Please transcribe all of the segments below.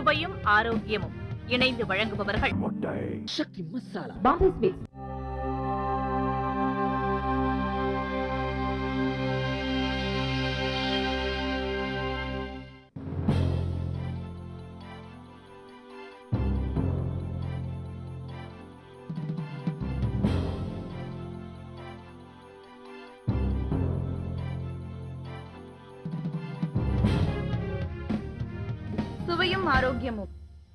சுவையும் ஆரோக்கியமும் இணைந்து வழங்குபவர்கள் சக்தி மசாலா பாம்பே ஸ்வீட்ஸ் சுவையும் ஆரோக்கியமும்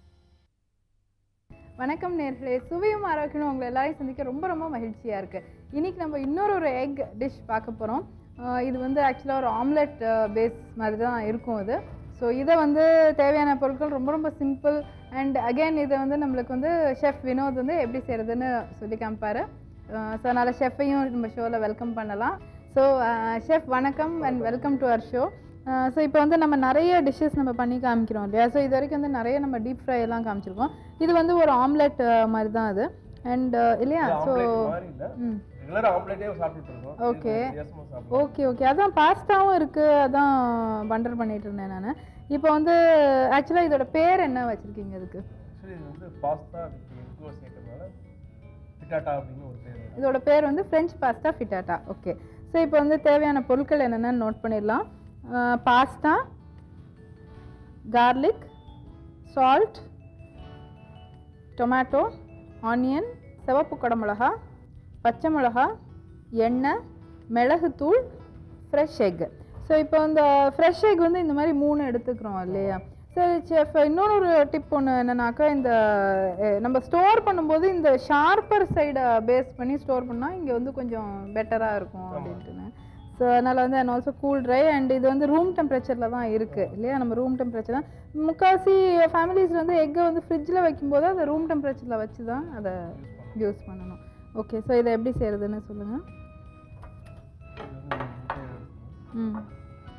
வணக்கம் நேர்களே சுவையும் ஆரோக்கியம் உங்களை எல்லாரையும் சந்திக்க ரொம்ப ரொம்ப மகிழ்ச்சியாக இருக்குது இன்னைக்கு நம்ம இன்னொரு ஒரு எக் டிஷ் பார்க்க போகிறோம் இது வந்து ஆக்சுவலாக ஒரு ஆம்லெட் பேஸ் மாதிரி தான் இருக்கும் இது ஸோ இதை வந்து தேவையான பொருட்கள் ரொம்ப ரொம்ப சிம்பிள் அண்ட் அகைன் இதை வந்து நம்மளுக்கு வந்து ஷெஃப் வினோத் வந்து எப்படி செய்கிறதுன்னு சொல்லி காமிப்பார் ஸோ அதனால் ஷெஃப்பையும் நம்ம ஷோவில் வெல்கம் பண்ணலாம் ஸோ ஷெஃப் வணக்கம் and welcome to our show so இப்போ வந்து நம்ம நிறைய டிஷ்ஷஸ் நம்ம பண்ணி காமிக்கிறோம் இல்லையா ஸோ இது வரைக்கும் வந்து நிறைய நம்ம டீப் ஃப்ரை எல்லாம் காமிச்சிருக்கோம் இது வந்து ஒரு ஆம்லெட் மாதிரி தான் அது அண்ட் இல்லையா ஸோ ம் ரெகுலர் ஆம்லெட்டே சாப்பிட்டுட்டு இருக்கோம் Okay. இது வித்தியாசமா சாப்பிடுறோம் ஓகே ஓகே அதான் பாஸ்தாவும் இருக்குது அதான் பண்டர் பண்ணிட்டு இருந்தேன் நான் இப்போ வந்து ஆக்சுவலாக இதோட பேர் என்ன வச்சுருக்கீங்க இதுக்கு ஆக்சுவலி இது வந்து பாஸ்தா வித் எக்கோ சேர்க்கறதுனால பிட்டாட்டா அப்படின்னு ஒரு பேர் வரும். இதோட பேர் வந்து French pasta frittata okay so இப்போ வந்து தேவையான பொருட்கள் என்னென்னு நோட் பண்ணிடலாம் pasta garlic salt tomato onion சிவப்பு குடமிளகா பச்சை மிளகா எண்ணெய் மிளகுத்தூள் ஃப்ரெஷ் எக் ஸோ இப்போ இந்த ஃப்ரெஷ் எக் வந்து இந்த மாதிரி மூணு எடுத்துக்கிறோம் இல்லையா சரி செஃப் இன்னொரு ஒரு டிப் ஒன்று என்னன்னாக்கா இந்த அஹ், நம்ம ஸ்டோர் பண்ணும்போது இந்த ஷார்ப்பர் சைடை பேஸ் பண்ணி ஸ்டோர் பண்ணால் இங்கே வந்து கொஞ்சம் பெட்டராக இருக்கும் அப்படின்ட்டுன்னு ஸோ அதனால் வந்து and also cool dry and இது வந்து ரூம் டெம்பரேச்சரில் தான் இருக்குது இல்லையா நம்ம ரூம் டெம்பரேச்சர் தான் முக்கால்வாசி ஃபேமிலிஸில் வந்து எக்கை வந்து ஃப்ரிட்ஜில் வைக்கும்போது அதை ரூம் டெம்பரேச்சரில் வச்சு தான் அதை யூஸ் பண்ணணும் ஓகே ஸோ இதை எப்படி செய்கிறதுன்னு சொல்லுங்கள் இது வந்து ஒரு முட்டையை எடுத்துக்கணும். ம்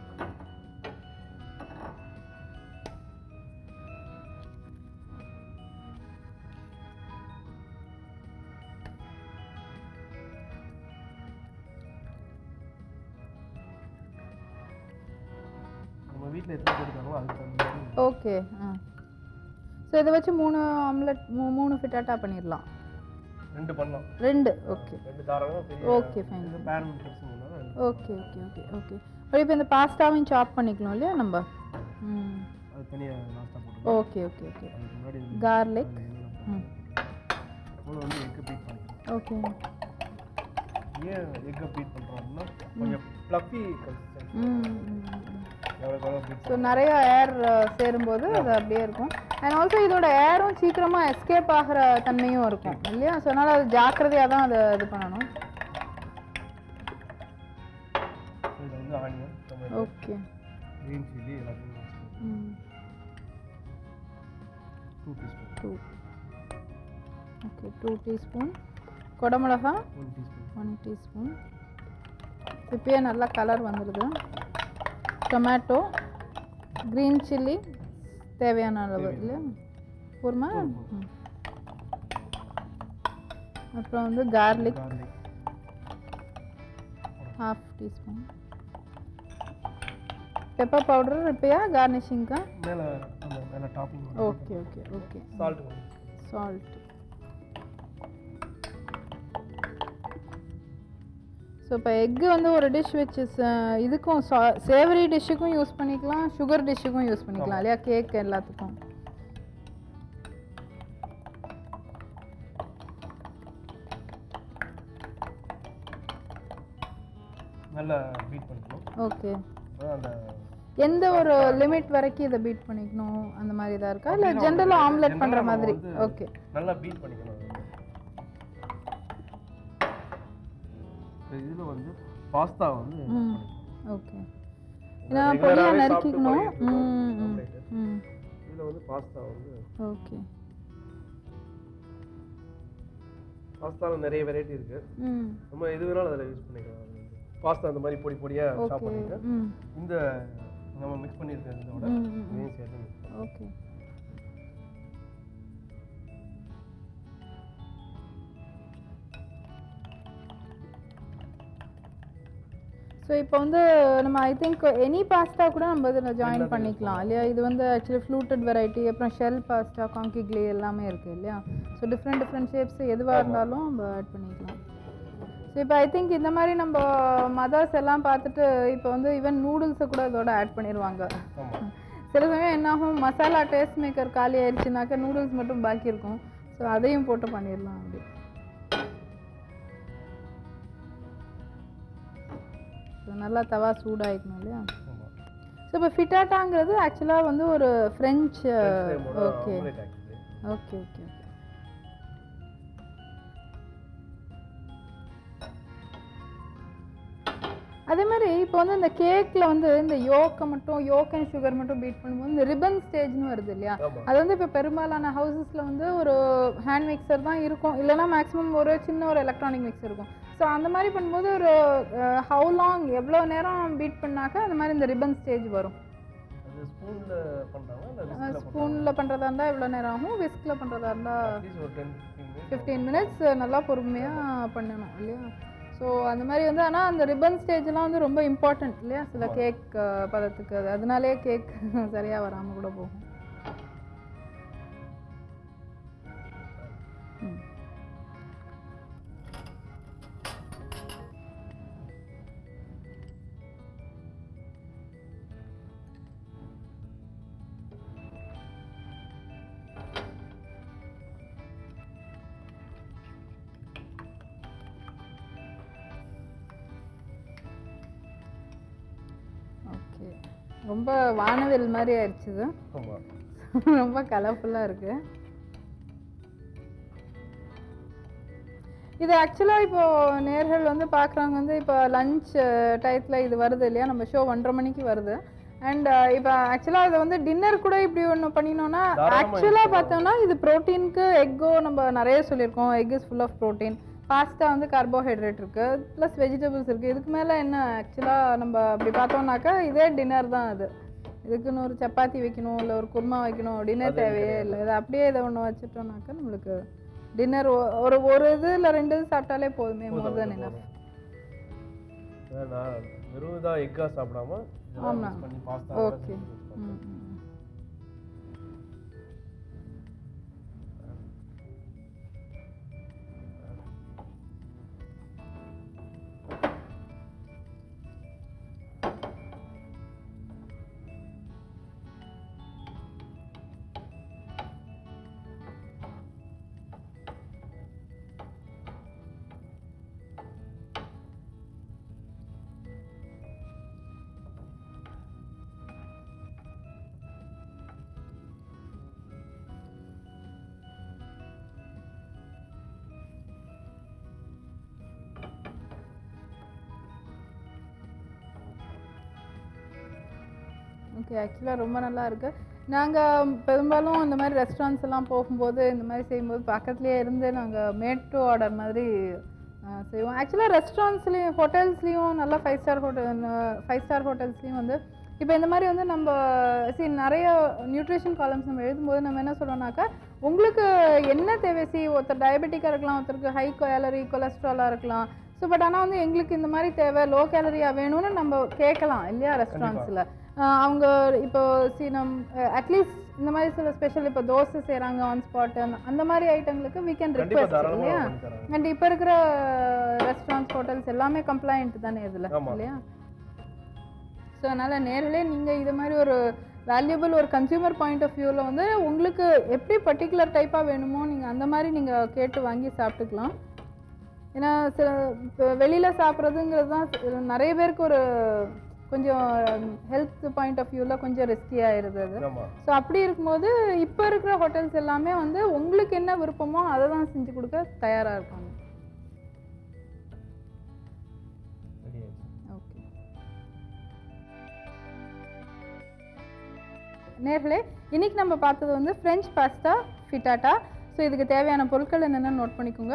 நம்ம வீட்டில் எத்தனை பேர் இருக்காங்களோ அதுக்கு தகுந்த மாதிரி ஓகே ஆ ஸோ இதை வச்சு மூணு ஆம்லெட் மூணு ஃபிட்டாட்டா பண்ணிடலாம் ரெண்டு பண்ணலாம் ரெண்டு ஓகே ரெண்டு தாராளமாக பெரிய Okay, fine. இது பேன் பிரச்சனைனால ரெண்டு. ஓகே ஓகே ஓகே ஓகே இப்போ இந்த பாஸ்தாவையும் சாப் பண்ணிக்கலாம் இல்லையா நம்ம ம் அது தனியாக நாஸ்தா போட்டுக்கலாம் ஓகே ஓகே ஓகே அதுக்கு முன்னாடி கார்லிக் ம் கூட வந்து எக்கை பீட் பண்ணிக்கலாம் ஓகே ஏன் எக்கை பீட் பண்ணுறோம் அப்படின்னா கொஞ்சம் ஃப்ளஃபி கன்சிஸ்டன்சி ம் ம், ம் எவ்வளோக்கு எவ்வளோ பீட் ஸோ நிறைய ஏர் சேரும்போது அது அப்படியே இருக்கும் அண்ட் ஆல்சோ இதோட ஏரும் சீக்கிரமாக எஸ்கேப் ஆகிற தன்மையும் இருக்கும் இல்லையா ஸோ அதனால் அது ஜாக்கிரதையாக தான் அதை இது பண்ணணும் இதில் வந்து onion tomato okay green chilli எல்லாத்தையும் ம் two teaspoon two okay two teaspoon குடமிளகா ஒன் டீஸ்பூன் ஒன் டீஸ்பூன் இப்பயே நல்லா கலர் வந்துடுது டொமேட்டோ க்ரீன் சில்லி தேவையான அளவு இல்லையா போருமா ம். அப்புறம் வந்து garlic garlic half teaspoon pepper powder இப்போயா கார்னிஷிங்க்கா மேலே அந்த மேலே topping okay okay okay salt salt so இப்போ எக்கு வந்து ஒரு டிஷ் வச்சு ச- இதுக்கும் சேவரி டிஷ்ஷுக்கும் யூஸ் பண்ணிக்கலாம் சுகர் டிஷ்ஷுக்கும் யூஸ் பண்ணிக்கலாம் இல்லையா கேக் எல்லாத்துக்கும் நல்லா பீட் பண்ணிக்கணும் ஓகே அப்பதான் அந்த எந்த ஒரு லிமிட் வரைக்கும் இதை பீட் பண்ணிக்கணும் அந்த மாதிரி தான் இருக்கா இல்லை அப்படின்னா ஜென்ரலாக வந்து ஆம்லெட் general பண்ணுற நம்ம மாதிரி வந்து ஓகே நல்லா பீட் பண்ணிக்கணும் அது வந்து. இப்ப இதுல வந்து பாஸ்தா வந்து ம் ஓகே நம்ம ஏன்னா regular பொடியாக ஆவே சாப்பிட்டு நறுக்கிக்கணும் பழகிட்டு இருக்கோம் ம் ம் omelette. ம் இதுல வந்து பாஸ்தா வந்து ஓகே பாஸ்தால நிறைய வெரைட்டி இருக்கு ம் நம்ம எது வேணாலும் அதில் யூஸ் பண்ணிக்கலாம் அது வந்து. பாஸ்தா அந்த மாதிரி பொடி பொடியா சாப் ஓகே பண்ணிட்டு ம் இந்த நம்ம மிக்ஸ் பண்ணியிருக்க இதோட ம், ம், ம். இதையும் சேர்த்து mix பண்ணலாம். ஓகே ஸோ ஸோ இப்போ வந்து நம்ம ஐ திங்க் எனி பாஸ்தா கூட நம்ம இதில் ஜாயின் பண்ணிக்கலாம் இல்லையா இது வந்து ஆக்சுவலி ஃப்ளூட்டட் வெரைட்டி அப்புறம் ஷெல் பாஸ்தா காங்கிக்லி எல்லாமே இருக்குது இல்லையா ஸோ டிஃப்ரெண்ட் டிஃப்ரெண்ட் ஷேப்ஸ் எதுவாக இருந்தாலும் நம்ம ஆட் பண்ணிக்கலாம் ஸோ இப்போ ஐ திங்க் இந்த மாதிரி நம்ம மதர்ஸ் எல்லாம் பார்த்துட்டு இப்போ வந்து ஈவன் நூடுல்ஸை கூட இதோட ஆட் பண்ணிடுவாங்க ஆமாம் சில சமயம் என்ன ஆகும் மசாலா டேஸ்ட் மேக்கர் காலி ஆயிடுச்சுனாக்கா நூடுல்ஸ் மட்டும் பாக்கி இருக்கும் ஸோ அதையும் போட்டு பண்ணிடலாம் அப்படி ஸோ நல்லா தவா சூடாயிக்கணும் இல்லையா ஆமாம் ஸோ இப்போ ஃபிட்டாட்டாங்கிறது ஆக்சுவலாக வந்து ஒரு French okay omelette actually okay okay okay அதே மாதிரி இப்போ வந்து இந்த கேக்கில் வந்து இந்த யோக்கை மட்டும் யோக் அண்ட் சுகர் மட்டும் பீட் பண்ணும்போது இந்த ரிபன் ஸ்டேஜ்னு வருது இல்லையா ஆமா. அது வந்து இப்போ பெரும்பாலான ஹவுசஸில் வந்து ஒரு ஹேண்ட் மிக்சர் தான் இருக்கும் இல்லைன்னா மேக்ஸிமம் ஒரு சின்ன ஒரு எலக்ட்ரானிக் மிக்சர் இருக்கும் ஸோ அந்த மாதிரி பண்ணும்போது ஒரு ஹவு லாங் எவ்வளோ நேரம் பீட் பண்ணாக்க அந்த மாதிரி இந்த ரிபன் ஸ்டேஜ் வரும் அது ஸ்பூனில் பண்ணுறாங்க இல்லை விஸ்கில் ஸ்பூனில் பண்ணுறதா இருந்தால் எவ்வளோ நேரம் ஆகும் விஸ்கில் பண்ணுறதா இருந்தால் அட்லீஸ்ட் ஒரு ten fifteen minutes fifteen minutes நல்லா பொறுமையாக பண்ணணும் இல்லையா ஸோ அந்த மாதிரி வந்து ஆனால் அந்த ரிப்பன் ஸ்டேஜ்லாம் வந்து ரொம்ப இம்பார்ட்டன்ட் இல்லையா சில கேக் பதத்துக்கு அது அதனாலே கேக் சரியாக வராமல் கூட போகும் ம். ஓகே ரொம்ப வானவில் மாதிரி ஆயிடுச்சு இது. ஆமாம் ரொம்ப கலர்ஃபுல்லாக இருக்கு இது ஆக்சுவலாக இப்போ நேர்கள் வந்து பார்க்குறவங்க வந்து இப்போ லஞ்ச் டயத்தில் இது வருது இல்லையா நம்ம ஷோ ஒன்றரை மணிக்கு வருது அண்ட் இப்போ ஆக்சுவலாக இதை வந்து டின்னர் கூட இப்படி ஒன்று பண்ணினோன்னா தாராளமா ஆக்சுவலாக பார்த்தோம்னா இது ப்ரோட்டீனுக்கு எக்கோ நம்ம நிறைய சொல்லியிருக்கோம் egg is full of protein pasta வந்து கார்போஹைட்ரேட் இருக்கு ப்ளஸ் வெஜிடபிள்ஸ் இருக்கு இதுக்கு மேலே என்ன ஆக்சுவலாக நம்ம அப்படி பார்த்தோம்னாக்கா இதே டின்னர் தான் அது இதுக்குன்னு ஒரு சப்பாத்தி வைக்கணும் இல்லை ஒரு குருமா வைக்கணும் அப்படின்னே தேவையே இல்லை இதை அப்படியே இதை ஒன்று வச்சுட்டோம்னாக்கா நம்மளுக்கு டின்னர் ஒரு ஒரு இது இல்லை ரெண்டு இது சாப்பிட்டாலே போதுமே மோர் தென் இனஃப் நான் வெறும் இதாக எக்காக சாப்பிடாம இதெல்லாம் ஆமா. mix பண்ணி பாஸ்தா ஓகே ம் ம். ஓகே ஆக்சுவலாக ரொம்ப நல்லா இருக்கு நாங்கள் பெரும்பாலும் இந்த மாதிரி ரெஸ்டாரண்ட்ஸ் எல்லாம் போகும்போது இந்த மாதிரி செய்யும்போது பக்கத்துலேயே இருந்து நாங்கள் மேட் டு ஆர்டர் மாதிரி ஆஹ், செய்வோம் ஆக்சுவலாக ரெஸ்டாரண்ட்ஸ்லேயும் ஹோட்டல்ஸ்லேயும் நல்லா five star hotel five star ஹோட்டல்ஸ்லேயும் வந்து இப்போ இந்த மாதிரி வந்து நம்ம சி நிறைய நியூட்ரிஷன் காலம்ஸ் நம்ம எழுதும்போது நம்ம என்ன சொல்றோம்னாக்கா உங்களுக்கு என்ன தேவை சி ஒருத்தர் டயபெட்டிக்காக இருக்கலாம் ஒருத்தருக்கு ஹை கேலரி கொலஸ்ட்ராலாக இருக்கலாம் ஸோ பட் ஆனால் வந்து எங்களுக்கு இந்த மாதிரி தேவை லோ கேலரியாக வேணும்னு நம்ம கேட்கலாம் இல்லையா ரெஸ்டாரண்ட்ஸில் அவங்க இப்போ சி நம் அட்லீஸ்ட் இந்த மாதிரி சில ஸ்பெஷல் இப்போ தோசை செய்கிறாங்க ஆன் ஸ்பாட் அந்த மாதிரி ஐட்டங்களுக்கு we can கண்டிப்பா request தாராளமா இல்லையா பண்ணி தராங்க அண்ட் இப்போ இருக்கிற ரெஸ்டாரண்ட்ஸ் ஹோட்டல்ஸ் எல்லாமே கம்ப்ளைண்ட் தானே இதில் ஆமா. இல்லையா ஸோ அதனால் நேரிலே நீங்கள் இது மாதிரி ஒரு வேல்யூபிள் ஒரு கன்சியூமர் பாயிண்ட் ஆஃப் வியூவில் வந்து உங்களுக்கு எப்படி பர்டிகுலர் டைப்பாக வேணுமோ நீங்கள் அந்த மாதிரி நீங்கள் கேட்டு வாங்கி சாப்பிட்டுக்கலாம் ஏன்னா சில இப்போ வெளியில் சாப்பிட்றதுங்கிறது தான் சி- நிறைய பேருக்கு ஒரு கொஞ்சம் ஹெல்த் பாயிண்ட் ஆஃப் வியூவில் கொஞ்சம் ரிஸ்கி ஆயிடுது அது ஆமா ஸோ அப்படி இருக்கும்போது இப்போ இருக்கிற ஹோட்டல்ஸ் எல்லாமே வந்து உங்களுக்கு என்ன விருப்பமோ அதை தான் செஞ்சு கொடுக்க தயாராக இருக்காங்க ரெடி ஆயிடுச்சு ஓகே நேர்களே இன்னைக்கு நம்ம பார்த்தது வந்து ஃப்ரெஞ்ச் பாஸ்தா ஃபிட்டாட்டா ஸோ இதுக்கு தேவையான பொருட்கள் என்னென்னு நோட் பண்ணிக்கோங்க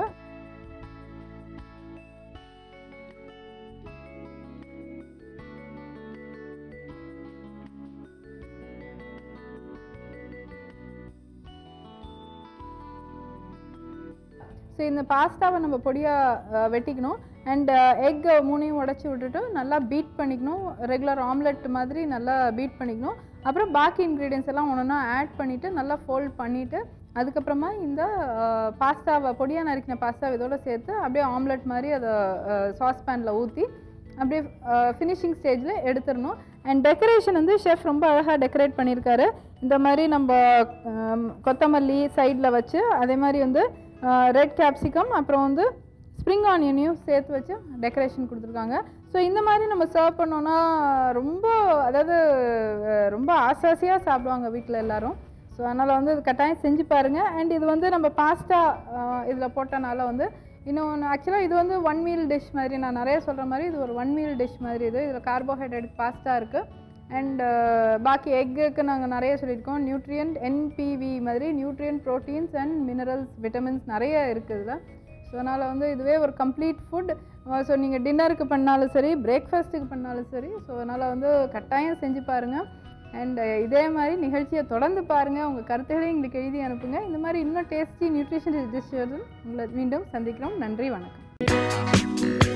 ஸோ இந்த பாஸ்தாவை நம்ம பொடியாக வெட்டிக்கணும் அண்ட் எக் மூணையும் உடச்சி விட்டுட்டு நல்லா பீட் பண்ணிக்கணும் ரெகுலர் ஆம்லெட் மாதிரி நல்லா பீட் பண்ணிக்கணும் அப்புறம் பாக்கி இன்க்ரீடியன்ஸ் எல்லாம் ஒன்றா ஆட் பண்ணிவிட்டு நல்லா ஃபோல்ட் பண்ணிவிட்டு அதுக்கப்புறமா இந்த பாஸ்தாவை பொடியாக நறுக்கின பாஸ்தாவை இதோட சேர்த்து அப்படியே ஆம்லெட் மாதிரி அதை சாஸ் பேனில் ஊற்றி அப்படியே ஃபினிஷிங் ஸ்டேஜில் எடுத்துடணும் அண்ட் டெக்கரேஷன் வந்து ஷெஃப் ரொம்ப அழகாக டெக்கரேட் பண்ணியிருக்காரு இந்த மாதிரி நம்ம ஆம், கொத்தமல்லி சைடில் வச்சு அதே மாதிரி வந்து ரெட் கேப்சிகம் அப்புறம் வந்து ஸ்ப்ரிங் ஆனியனையும் சேர்த்து வச்சு டெக்கரேஷன் கொடுத்துருக்காங்க ஸோ இந்த மாதிரி நம்ம சர்வ் பண்ணோன்னா ரொம்ப அதாவது அஹ், ரொம்ப ஆசாசியாக சாப்பிடுவாங்க வீட்டில் எல்லாரும் ஸோ அதனால் வந்து இது கட்டாயம் செஞ்சு பாருங்கள் அண்ட் இது வந்து நம்ம பாஸ்தா இதில் போட்டனால வந்து இன்னொன்று ஆக்சுவலாக இது வந்து ஒன் மீல் டிஷ் மாதிரி நான் நிறைய சொல்கிற மாதிரி இது ஒரு ஒன் மீல் டிஷ் மாதிரி இது இதில் கார்போஹைட்ரேட் பாஸ்தா இருக்குது அண்ட் பாக்கி எக்குக்கு நாங்கள் நிறைய சொல்லியிருக்கோம் நியூட்ரியன்ட் என்பிவி மாதிரி nutrient proteins and minerals vitamins நிறைய இருக்குது இதில் ஸோ அதனால் வந்து இதுவே ஒரு கம்ப்ளீட் ஃபுட் ஸோ நீங்கள் டின்னருக்கு பண்ணாலும் சரி பிரேக்ஃபாஸ்ட்டுக்கு பண்ணாலும் சரி ஸோ அதனால் வந்து கட்டாயம் செஞ்சு பாருங்கள் அண்ட் இதே மாதிரி நிகழ்ச்சியை தொடர்ந்து பாருங்கள் உங்கள் கருத்துக்களை எங்களுக்கு எழுதி அனுப்புங்க இந்த மாதிரி இன்னும் டேஸ்டி நியூட்ரிஷன் டிஷ் உங்களை மீண்டும் சந்திக்கிறோம் நன்றி வணக்கம்